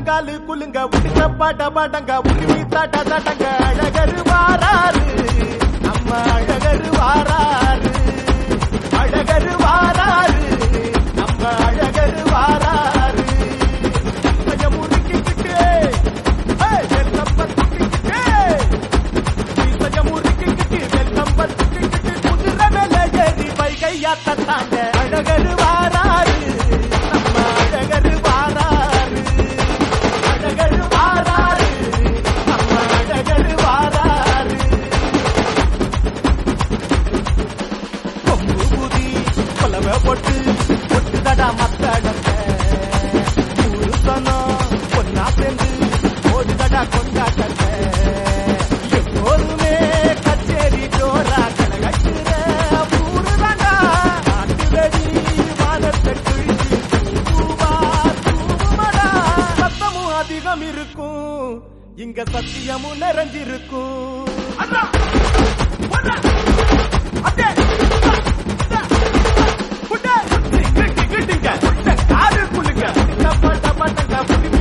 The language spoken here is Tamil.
உள்ளங்காலு குலுங்க உடுக்க பாட்ட பாட்டங்க உருவி தாட்ட தாட்டங்க அழகரு வாராரு நம்ம அழகரு வாராரு அழகரு வாராரு நம்ம அழகரு வாராரு கைய முறுக்கிக்கிட்டு ஏய், வெள்ளம் பத்துக்கிட்டு கைய முறுக்கிக்கிட்டு வெள்ளம் பத்துக்கிட்டு குதிரை மேல ஏறி வைகையாத்தாங்க அழகரு வாராரு நம்ம அழகரு வாராரு அழகரு வாராரு நம்ம அழகரு வாராரு கொம்பு ஊதி கொலவை போட்டு பொட்டு தடா மத்தடங்க ஊரு சனம் பொன்னா சேர்ந்து ஓடு தடா கொண்டாட்டங்க எப்போதுமே கச்சேரி ஜோரா கலகட்டுற ஊரு தாண்டா நாட்டு வெடி வானத்தை கிழிச்சு பூவா தூவுமடா சத்தமும் அதிகம் இருக்கும் இங்க சத்தியமும் நிறைஞ்சிருக்கும் அண்ணா ஒண்ணா அப்படியே காரு குளுங்க டப்பா டப்பா டப்பா